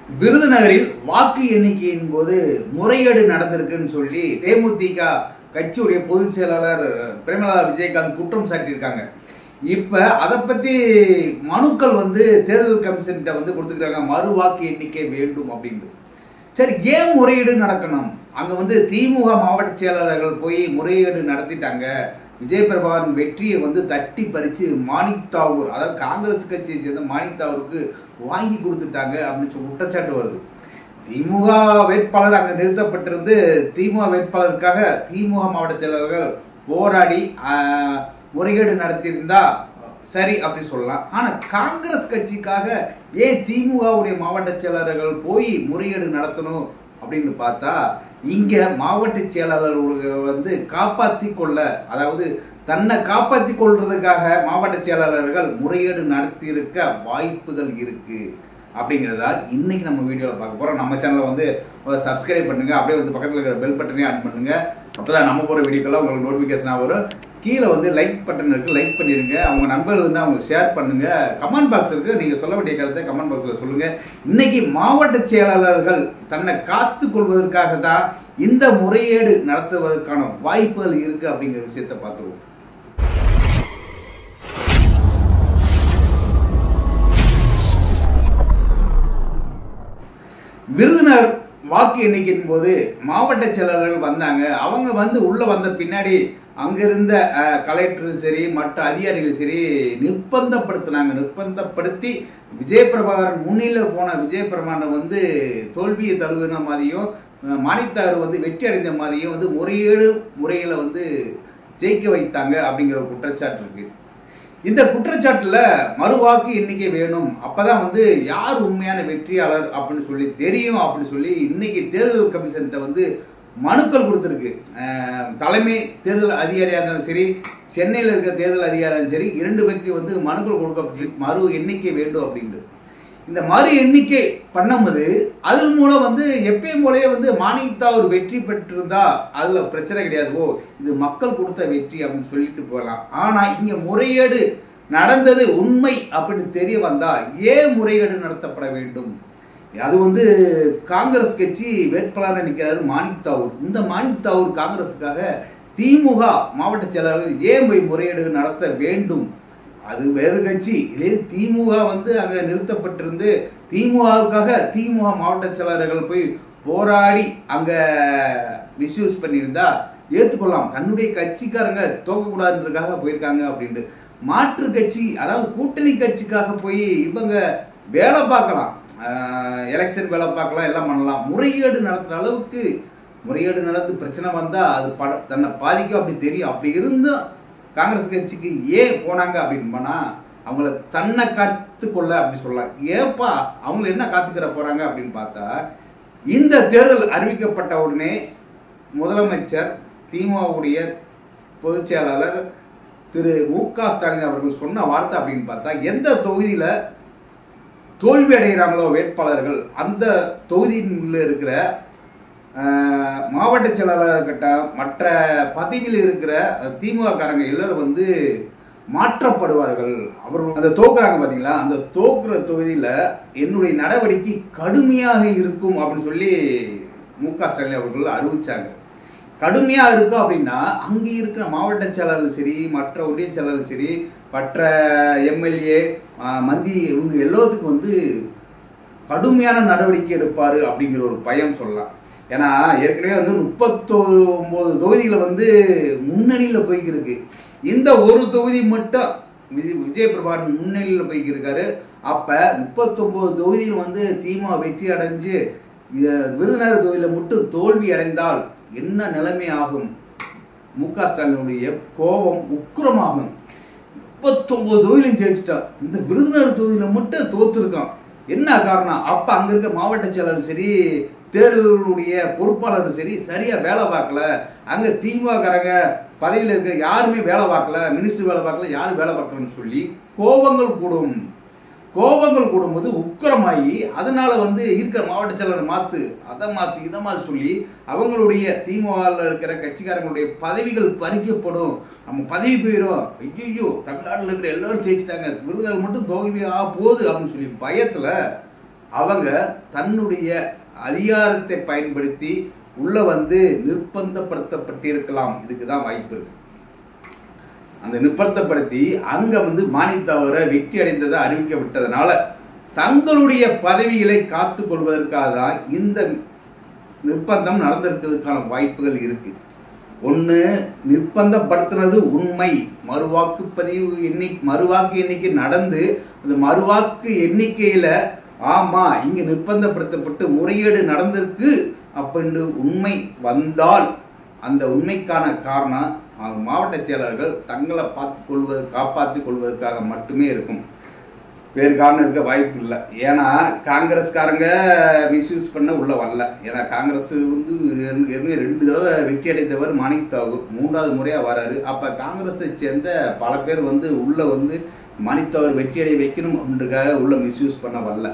விருதுநகரில் வாக்கு எண்ணிக்கையின் போது முறைகேடு நடந்திருக்குன்னு சொல்லி தேமுதிக கட்சியுடைய பொதுச் செயலாளர் பிரேமலதா விஜயகாந்த் குற்றம் சாட்டியிருக்காங்க இப்ப அதை பத்தி மனுக்கள் வந்து தேர்தல் கமிஷன்கிட்ட வந்து கொடுத்துக்கிறாங்க மறு வாக்கு எண்ணிக்கை வேண்டும் அப்படின்ட்டு சரி ஏன் முறையீடு நடக்கணும் அங்க வந்து திமுக மாவட்ட செயலாளர்கள் போய் முறையீடு நடத்திட்டாங்க விஜய் பிரபாகரன் வெற்றியை வந்து தட்டி பறிச்சு மாணிக் தாகூர் அதாவது காங்கிரஸ் கட்சியை சேர்ந்த மாணிக் தாகூருக்கு வாங்கி கொடுத்துட்டாங்க அப்படின்னு சொல்லி குற்றச்சாட்டு வருது திமுக வேட்பாளர் அங்க நிறுத்தப்பட்டிருந்து திமுக வேட்பாளருக்காக திமுக மாவட்ட செயலாளர்கள் போராடி ஆஹ், முறைகேடு நடத்தியிருந்தா சரி அப்படின்னு சொல்லலாம் ஆனா காங்கிரஸ் கட்சிக்காக ஏன் திமுகவுடைய மாவட்ட செயலாளர்கள் போய் முறைகேடு நடத்தணும் அப்படின்னு பார்த்தா இங்க மாவட்ட செயலாளர்கள் வந்து காப்பாத்தி கொள்ள அதாவது தன்னை காப்பாத்தி கொள்றதுக்காக மாவட்ட செயலாளர்கள் முறைகேடு நடத்தியிருக்க வாய்ப்புகள் இருக்கு அப்படிங்கிறதா இன்னைக்கு நம்ம வீடியோவில் பார்க்க போறோம் நம்ம சேனலை வந்து சப்ஸ்கிரைப் பண்ணுங்க அப்படியே வந்து பக்கத்தில் இருக்கிற பெல் பட்டனையும் ஆன் பண்ணுங்க அப்பதான் நம்ம போகிற வீடியோக்கெல்லாம் உங்களுக்கு நோட்டிஃபிகேஷனாக வரும் கீழே வந்து லைக் பட்டன் இருக்கு லைக் பண்ணிருங்க அவங்க நண்பர்கள் வந்து அவங்க ஷேர் பண்ணுங்க கமெண்ட் பாக்ஸ் இருக்கு நீங்க சொல்ல வேண்டிய கருத்தை கமெண்ட் பாக்ஸ்ல சொல்லுங்க இன்னைக்கு மாவட்ட செயலாளர்கள் தன்னை காத்து கொள்வதற்காக தான் இந்த முறையீடு நடத்துவதற்கான வாய்ப்புகள் இருக்கு அப்படிங்கிற விஷயத்தை பார்த்துருவோம் விருதுநகர் வாக்கு எண்ணிக்கையின் போது மாவட்ட செயலாளர்கள் வந்தாங்க அவங்க வந்து உள்ள வந்த பின்னாடி அங்க இருந்த அஹ், கலெக்டரும் சரி மற்ற அதிகாரிகள் சரி நிர்பந்தப்படுத்தினாங்க நிர்பந்தப்படுத்தி விஜய் பிரபாகரன் முன்னிலையில் போன விஜய் பிரபாகரன் வந்து தோல்வியை தழுவின மாதிரியும் அஹ், மாணித்தார் வந்து வெற்றி அடைந்த மாதிரியும் வந்து முறையேடு முறையில் வந்து ஜெயிக்க வைத்தாங்க அப்படிங்கிற ஒரு குற்றச்சாட்டு இருக்கு இந்த குற்றச்சாட்டுல மறுவாக்கு எண்ணிக்கை வேணும் அப்பதான் வந்து யார் உண்மையான வெற்றியாளர் அப்படின்னு சொல்லி தெரியும் அப்படின்னு சொல்லி இன்னைக்கு தேர்தல் கமிஷன்கிட்ட வந்து மனுக்கள் கொடுத்துருக்கு அஹ், தலைமை தேர்தல் அதிகாரியாக இருந்தாலும் சரி சென்னையில் இருக்க தேர்தல் அதிகாரியாக இருந்தாலும் சரி இரண்டு பேர்த்தையும் வந்து மனுக்கள் கொடுக்கப்பட்டு மறு எண்ணிக்கை வேண்டும் அப்படின்ட்டு இந்த மறு எண்ணிக்கை பண்ணும்போது அதன் மூலம் வந்து எப்பயும் போலயே வந்து மானித்தா ஒரு வெற்றி பெற்றிருந்தா அதுல பிரச்சனை கிடையாது ஓ இது மக்கள் கொடுத்த வெற்றி அப்படின்னு சொல்லிட்டு போகலாம் ஆனா இங்க முறையீடு நடந்தது உண்மை அப்படின்னு தெரிய வந்தா ஏன் முறையீடு நடத்தப்பட வேண்டும் அது வந்து காங்கிரஸ் கட்சி வேட்பாளராக நிற்கிறாரு மாணிக் தாவூர் இந்த மாணிக் தாவூர் காங்கிரஸுக்காக திமுக மாவட்ட செயலாளர்கள் ஏன் போய் முறையீடு நடத்த வேண்டும் அது வேறு கட்சி இதே திமுக வந்து அங்க நிறுத்தப்பட்டிருந்து திமுகவுக்காக திமுக மாவட்ட செயலாளர்கள் போய் போராடி அங்க மிஸ்யூஸ் பண்ணியிருந்தா ஏற்றுக்கொள்ளலாம் தன்னுடைய கட்சிக்காரங்க தோக்கக்கூடாதுன்றதுக்காக போயிருக்காங்க அப்படின்ட்டு மாற்று கட்சி அதாவது கூட்டணி கட்சிக்காக போய் இவங்க வேலை பார்க்கலாம் எலெக்ஷன் வேலை பார்க்கலாம் எல்லாம் பண்ணலாம் முறைகேடு நடத்துகிற அளவுக்கு முறைகேடு நடந்து பிரச்சனை வந்தா அது பட தன்னை பாதிக்கும் அப்படி தெரியும் அப்படி இருந்தும் காங்கிரஸ் கட்சிக்கு ஏன் போனாங்க அப்படின்னு போனா அவங்கள தன்னை காத்துக்கொள்ள அப்படி சொல்லலாம் ஏப்பா அவங்கள என்ன காத்துக்கிற போறாங்க அப்படின்னு பார்த்தா இந்த தேர்தல் அறிவிக்கப்பட்ட உடனே முதலமைச்சர் திமுகவுடைய பொதுச் செயலாளர் திரு மு க ஸ்டாலின் அவர்கள் சொன்ன வார்த்தை அப்படின்னு பார்த்தா எந்த தொகுதியில தோல்வி அடைகிறாங்களோ வேட்பாளர்கள் அந்த தொகுதியில் இருக்கிற ஆஹ், மாவட்ட செயலாளராக இருக்கட்டும் மற்ற பதவியில் இருக்கிற திமுக காரங்க எல்லாரும் வந்து மாற்றப்படுவார்கள் அவர்கள் அந்த தோக்குறாங்க பாத்தீங்களா அந்த தோக்குற தொகுதியில என்னுடைய நடவடிக்கை கடுமையாக இருக்கும் அப்படின்னு சொல்லி மு க ஸ்டாலின் அவர்கள் அறிவிச்சாங்க கடுமையா இருக்கும் அப்படின்னா அங்கே இருக்கிற மாவட்ட செயலாளர் சரி மற்ற ஒன்றிய செயலாளர் சரி மற்ற எம்எல்ஏ மந்தி இவங்க எல்லாத்துக்கும் வந்து கடுமையான நடவடிக்கை எடுப்பாரு அப்படிங்கிற ஒரு பயம் சொல்லலாம் ஏன்னா ஏற்கனவே வந்து முப்பத்தொரு ஒன்பது தொகுதியில் வந்து முன்னணியில் போய்க்கிருக்கு இந்த ஒரு தொகுதி மட்டும் விஜய் விஜய் பிரபாகரன் முன்னணியில் போய்க்கிருக்காரு அப்ப முப்பத்தொன்பது தொகுதியில் வந்து திமுக வெற்றி அடைஞ்சு இ- விருதுநகர் தொகுதியில் மட்டும் தோல்வி அடைந்தால் என்ன நிலைமை ஆகும் மு க ஸ்டாலினுடைய கோபம் உக்கிரமாகும் முப்பத்தொன்பது தொகுதியிலும் ஜெயிச்சிட்டான் இந்த விருதுநகர் தொகுதியில மட்டும் தோத்துருக்கான் என்ன காரணம் அப்ப அங்க இருக்க மாவட்ட செயலர் சரி தேர்தலுடைய பொறுப்பாளர் சரி சரியா வேலை பார்க்கல அங்க திமுககாரங்க பதவியில் இருக்க யாருமே வேலை பார்க்கல மினிஸ்டர் வேலை பார்க்கல யாரும் வேலை பார்க்கலன்னு சொல்லி கோபங்கள் கூடும் கோபங்கள் கூடும்போது உக்கிரமாகி அதனால வந்து இருக்கிற மாவட்ட செயலர் மாத்து அதை மாத்து இதை மாத்து சொல்லி அவங்களுடைய திமுகவில் இருக்கிற கட்சிக்காரங்களுடைய பதவிகள் பறிக்கப்படும் நம்ம பதவி போயிடும் ஐயோ தமிழ்நாட்டில் இருக்கிற எல்லாரும் ஜெயிச்சிட்டாங்க விருதுகள் மட்டும் தோல்வியா போகுது அப்படின்னு சொல்லி பயத்துல அவங்க தன்னுடைய அதிகாரத்தை பயன்படுத்தி உள்ள வந்து நிர்பந்தப்படுத்தப்பட்டிருக்கலாம் இதுக்கு தான் வாய்ப்பு இருக்கு அந்த நிர்பந்தப்படுத்தி அங்க வந்து மானித்தாவரை வெற்றி அடைந்ததை அறிவிக்கப்பட்டதுனால தங்களுடைய பதவிகளை காத்து கொள்வதற்காக தான் இந்த நிர்பந்தம் நடந்திருக்கிறதுக்கான வாய்ப்புகள் இருக்கு ஒன்று நிர்பந்தப்படுத்துனது உண்மை மறுவாக்குப்பதிவு எண்ணிக்கை மறுவாக்கு எண்ணிக்கை நடந்து அந்த மறுவாக்கு எண்ணிக்கையில ஆமா இங்க நிர்பந்தப்படுத்தப்பட்டு முறையீடு நடந்திருக்கு அப்படின்னு உண்மை வந்தால் அந்த உண்மைக்கான காரணம் அவங்க மாவட்ட செயலர்கள் தங்களை பார்த்து கொள்வது காப்பாற்றிக் கொள்வதற்காக மட்டுமே இருக்கும் வேறு காரணம் இருக்க வாய்ப்பு இல்லை ஏன்னா காங்கிரஸ்காரங்க மிஸ்யூஸ் பண்ண உள்ள வரல ஏன்னா காங்கிரஸ் வந்து ஏற்கனவே ரெண்டு தடவை வெற்றி அடைந்தவர் மாணிக் தாகூர் மூன்றாவது முறையாக வராரு அப்போ காங்கிரஸை சேர்ந்த பல பேர் வந்து உள்ள வந்து மாணிக் தாகூர் வெற்றி அடைய வைக்கணும் அப்படின்றதுக்காக உள்ள மிஸ்யூஸ் பண்ண வரல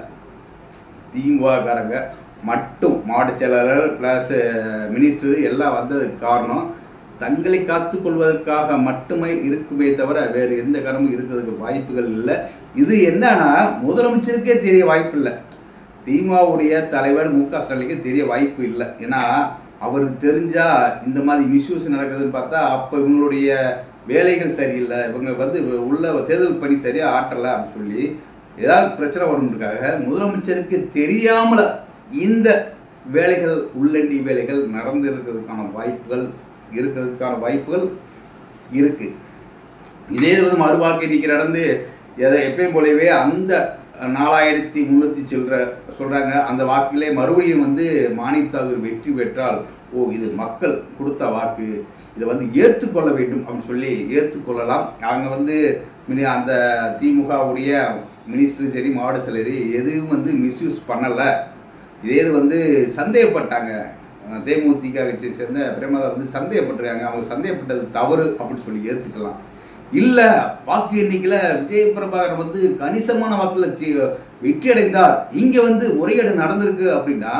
திமுககாரங்க மட்டும் மாவட்ட செயலாளர் ப்ளஸ் மினிஸ்டர் எல்லாம் வந்ததுக்கு காரணம் தங்களை காத்து கொள்வதற்காக மட்டுமே இருக்குமே தவிர வேறு எந்த காரணமும் இருக்கிறதுக்கு வாய்ப்புகள் இல்லை இது என்னன்னா முதலமைச்சருக்கே தெரிய வாய்ப்பு இல்லை திமுகவுடைய தலைவர் மு க ஸ்டாலினுக்கு தெரிய வாய்ப்பு இல்லை ஏன்னா அவருக்கு தெரிஞ்சா இந்த மாதிரி மிஸ்யூஸ் நடக்குதுன்னு பார்த்தா அப்போ இவங்களுடைய வேலைகள் சரியில்லை இவங்க வந்து உள்ள தேர்தல் பணி சரியா ஆட்டலை அப்படின்னு சொல்லி ஏதாவது பிரச்சனை வரும்ன்றக்காக முதலமைச்சருக்கு தெரியாமல இந்த வேலைகள் உள்ளண்டி வேலைகள் நடந்து இருக்கிறதுக்கான வாய்ப்புகள் இருக்கிறதுக்கான வாய்ப்புகள் இருக்கு இதே இது வந்து மறுவாக்கு இன்னைக்கு நடந்து எதை எப்பயும் போலவே அந்த நாலாயிரத்தி முந்நூற்றி சில்லற சொல்கிறாங்க அந்த வாக்கிலே மறுபடியும் வந்து மாணிக் தாகூர் வெற்றி பெற்றால் ஓ இது மக்கள் கொடுத்த வாக்கு இதை வந்து ஏற்றுக்கொள்ள வேண்டும் அப்படின்னு சொல்லி ஏற்றுக்கொள்ளலாம் அவங்க வந்து மினி அந்த திமுகவுடைய மினிஸ்டரும் சரி மாவட்ட செயலரி எதுவும் வந்து மிஸ்யூஸ் பண்ணலை இதே இது வந்து சந்தேகப்பட்டாங்க அஹ் தேமுதிக கட்சியை சேர்ந்த பிரேமதா வந்து சந்தேகப்பட்டிருக்காங்க அவங்க சந்தேகப்பட்டது தவறு அப்படின்னு சொல்லி ஏற்றுக்கலாம் இல்லை வாக்கு எண்ணிக்கையில் விஜய் பிரபாகரன் வந்து கணிசமான வாக்குல சி- வெற்றி அடைந்தார் இங்கே வந்து முறைகேடு நடந்திருக்கு அப்படின்னா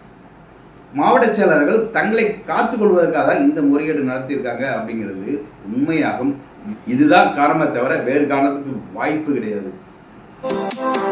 மாவட்ட செயலாளர்கள் தங்களை காத்துக் கொள்வதற்காக தான் இந்த முறைகேடு நடத்தியிருக்காங்க அப்படிங்கிறது உண்மையாகும் இதுதான் காரணமே தவிர வேறு காரணத்துக்கு வாய்ப்பு கிடையாது